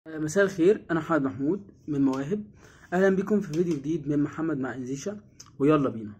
مساء الخير انا محمد محمود من مواهب اهلا بكم في فيديو جديد من محمد مع انزيشا ويلا بينا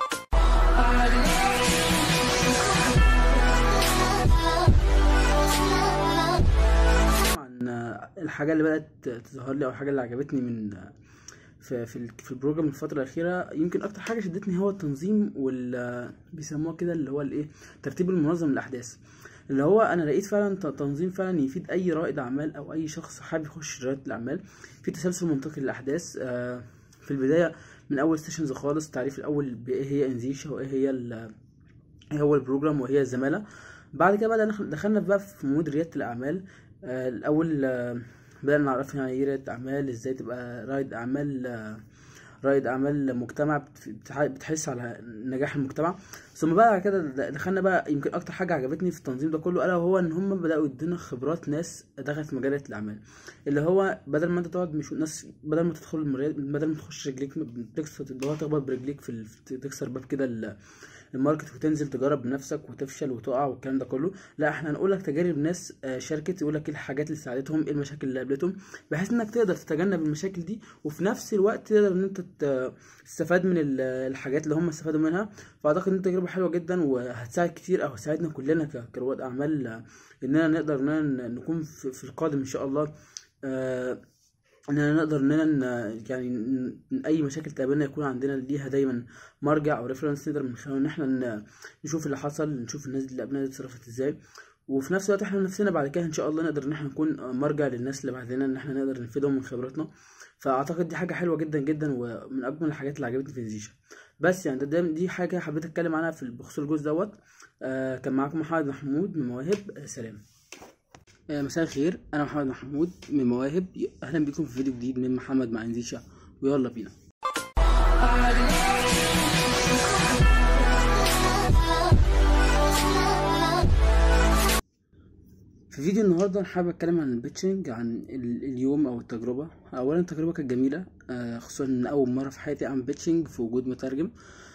طبعا الحاجه اللي بدات تظهر لي او الحاجه اللي عجبتني من في في في البروجرام الفتره الاخيره يمكن اكتر حاجه شدتني هو التنظيم وال بيسموها كده اللي هو الايه الترتيب المنظم للاحداث اللي هو انا لقيت فعلا تنظيم فعلا يفيد اي رائد اعمال او اي شخص حابب يخش رياده الاعمال في تسلسل منطقي للاحداث في البدايه من اول ستيشنز خالص تعريف الاول بايه هي انزيشا وايه هي ايه هو البروجرام وهي الزماله بعد كده بقى دخلنا بقى في مود رياده الاعمال الاول بدأنا نعرف يعني ايه ريادة أعمال ازاي تبقى رائد أعمال رائد أعمال مجتمع بتحس على نجاح المجتمع ثم بقى كده دخلنا بقى يمكن أكتر حاجة عجبتني في التنظيم ده كله ألا وهو إن هم بدأوا يدونا خبرات ناس دخلت في مجال الأعمال اللي هو بدل ما أنت تقعد مش ناس بدل ما تدخل المريض بدل ما تخش رجليك بتكسر اللي هو تخبط برجليك في تكسر باب كده الماركت وتنزل تجرب بنفسك وتفشل وتقع والكلام ده كله لا احنا هنقول لك تجارب ناس شاركت يقول لك ايه الحاجات اللي ساعدتهم ايه المشاكل اللي قابلتهم بحيث انك تقدر تتجنب المشاكل دي وفي نفس الوقت تقدر ان انت تستفاد من الحاجات اللي هم استفادوا منها فاعتقد ان تجربه حلوه جدا وهتساعد كتير او هتساعدنا كلنا كرواد اعمال اننا نقدر اننا نكون في القادم ان شاء الله اننا نقدر اننا يعني اي مشاكل تقابلنا يكون عندنا ليها دايما مرجع او ريفرنس نقدر من خلاله ان احنا نشوف اللي حصل نشوف الناس اللي قبلنا اتصرفت ازاي وفي نفس الوقت احنا نفسنا بعد كده ان شاء الله نقدر ان احنا نكون مرجع للناس اللي بعدنا ان احنا نقدر نفيدهم من خبراتنا فاعتقد دي حاجه حلوه جدا جدا ومن اجمل الحاجات اللي عجبتني في الزيشا بس يعني ده دي حاجه حبيت اتكلم عنها في بخصوص الجزء دوت آه كان معاكم محمد محمود من مواهب آه سلام مساء الخير انا محمد محمود من مواهب اهلا بكم في فيديو جديد من محمد مع انزيشا ويلا بينا في فيديو النهارده انا حابب اتكلم عن البيتشنج عن اليوم او التجربه اولا التجربه كانت جميله خصوصا ان اول مره في حياتي اعمل بيتشنج في وجود مترجم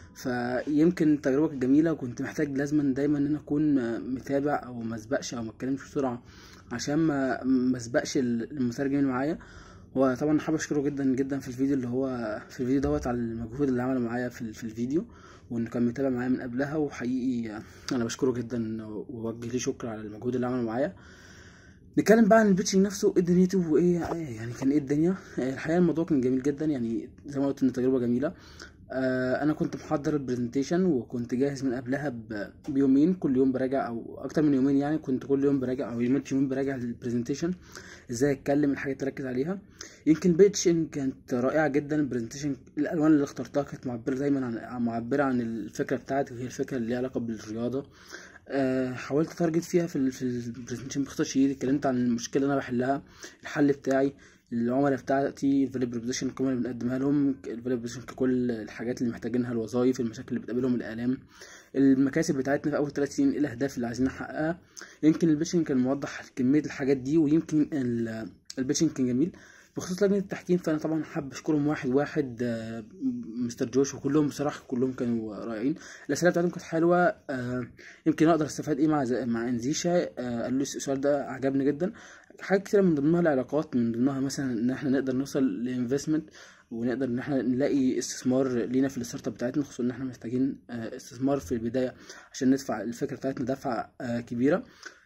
فيمكن التجربه كانت جميله وكنت محتاج لازما دايما ان انا اكون متابع او ما اسبقش او ما اتكلمش بسرعه عشان ما ما اسبقش المترجم اللي معايا وطبعا حابب اشكره جدا جدا في الفيديو اللي هو في الفيديو دوت على المجهود اللي عمله معايا في, في الفيديو وانه كان متابع معايا من قبلها وحقيقي انا بشكره جدا ووجه لي شكر على المجهود اللي عمله معايا نتكلم بقى عن البيتشنج نفسه ايه دنيته وايه يعني كان ايه الدنيا الحقيقه الموضوع كان جميل جدا يعني زي ما قلت ان تجربه جميله آه انا كنت محضر البرزنتيشن وكنت جاهز من قبلها بيومين كل يوم براجع او اكتر من يومين يعني كنت كل يوم براجع او يومين يومين براجع البرزنتيشن ازاي اتكلم الحاجات اللي اركز عليها يمكن بيتشن كانت رائعه جدا البرزنتيشن الالوان اللي اخترتها كانت معبره دايما عن معبره عن الفكره بتاعتي وهي الفكره اللي ليها علاقه بالرياضه أه حاولت اتارجت فيها في ال في البرزنتيشن باختصار شديد اتكلمت عن المشكله اللي انا بحلها الحل بتاعي العملاء بتاعتي الفاليو بروبوزيشن القيمه اللي بنقدمها لهم الفاليو بروبوزيشن ككل الحاجات اللي محتاجينها الوظائف المشاكل اللي بتقابلهم الالام المكاسب بتاعتنا في اول ثلاث سنين ايه الاهداف اللي عايزين نحققها يمكن البيتشنج كان موضح كميه الحاجات دي ويمكن البيتشنج كان جميل بخصوص لجنه التحكيم فانا طبعا حابب اشكرهم واحد واحد مستر جوش وكلهم بصراحه كلهم كانوا رائعين الاسئله بتاعتهم كانت حلوه يمكن اقدر استفاد ايه مع مع انزيشا قالوا لي السؤال ده عجبني جدا حاجات كتير من ضمنها العلاقات من ضمنها مثلا ان احنا نقدر نوصل لانفستمنت ونقدر ان احنا نلاقي استثمار لينا في الستارت اب بتاعتنا خصوصا ان احنا محتاجين استثمار في البدايه عشان ندفع الفكره بتاعتنا دفعه كبيره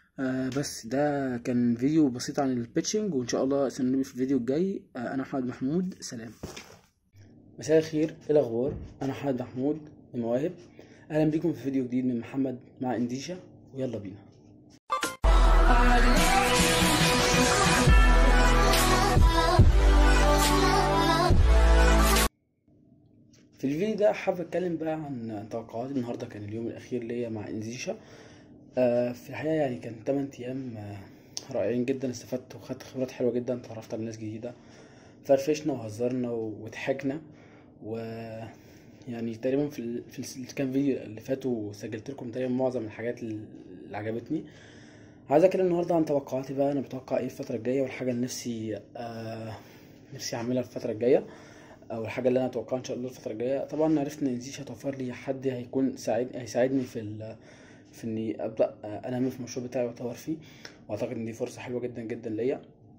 بس ده كان فيديو بسيط عن البيتشنج وان شاء الله استنوني في الفيديو الجاي انا محمد محمود سلام مساء الخير ايه الاخبار انا محمد محمود من مواهب اهلا بيكم في فيديو جديد من محمد مع انديشا ويلا بينا في الفيديو ده حابب اتكلم بقى عن توقعاتي النهارده كان اليوم الاخير ليا مع انزيشا آه في الحقيقه يعني كان 8 ايام آه رائعين جدا استفدت وخدت خبرات حلوه جدا اتعرفت على ناس جديده فرفشنا وهزرنا وضحكنا و يعني تقريبا في ال... في الكام فيديو اللي فاتوا سجلت لكم تقريبا معظم الحاجات اللي عجبتني عايز اتكلم النهارده عن توقعاتي بقى انا بتوقع ايه الفتره الجايه والحاجه اللي نفسي آه نفسي اعملها الفتره الجايه او الحاجه اللي انا اتوقعها ان شاء الله الفتره الجايه طبعا عرفت ان انزيش هتوفر لي حد هيكون ساعد هيساعدني في ال... في اني ابدا انمي في المشروع بتاعي واطور فيه واعتقد ان دي فرصه حلوه جدا جدا ليا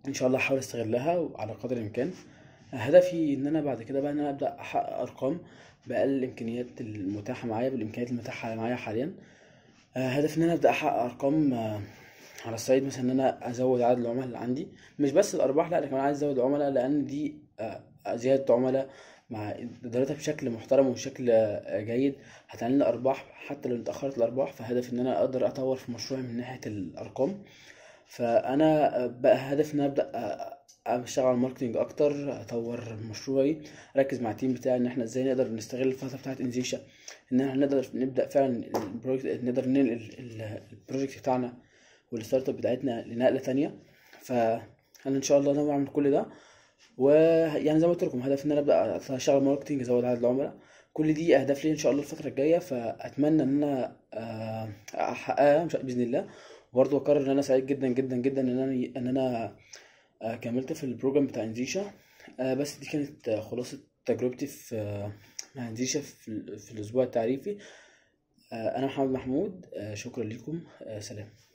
ان شاء الله هحاول استغلها على قدر الامكان هدفي ان انا بعد كده بقى ان انا ابدا احقق ارقام باقل الامكانيات المتاحه معايا بالامكانيات المتاحه معايا حاليا آه، هدفي ان انا ابدا احقق ارقام آه، على الصعيد مثلا ان انا ازود عدد العملاء اللي عندي مش بس الارباح لا انا كمان عايز ازود العملاء لان دي آه، زياده عملاء مع ادارتها بشكل محترم وبشكل آه، جيد هتعمل لي ارباح حتى لو اتاخرت الارباح فهدفي ان انا اقدر اطور في مشروعي من ناحيه الارقام فانا آه، بقى هدفي ان انا ابدا آه، اشتغل على الماركتنج اكتر اطور مشروعي اركز مع التيم بتاعي ان احنا ازاي نقدر نستغل الفتره بتاعت انزيشا ان احنا نقدر نبدا فعلا البروجكت نقدر ننقل ال- البروجكت بتاعنا والستارت اب بتاعتنا لنقله تانية فانا ان شاء الله ناوي اعمل كل ده ويعني زي ما قلت لكم هدفي ان انا ابدا اشتغل ماركتنج ازود عدد العملاء كل دي اهداف لي ان شاء الله الفتره الجايه فاتمنى ان انا آه، احققها إن شاء- باذن الله وبرضه اكرر ان انا سعيد جدا جدا جدا ان انا ان انا آه، كملت في البروجرام بتاع انزيشا آه، بس دي كانت آه، خلاصه تجربتي في آه، مع انزيشا في, ال- في الاسبوع التعريفي آه، انا محمد محمود آه، شكرا لكم آه، سلام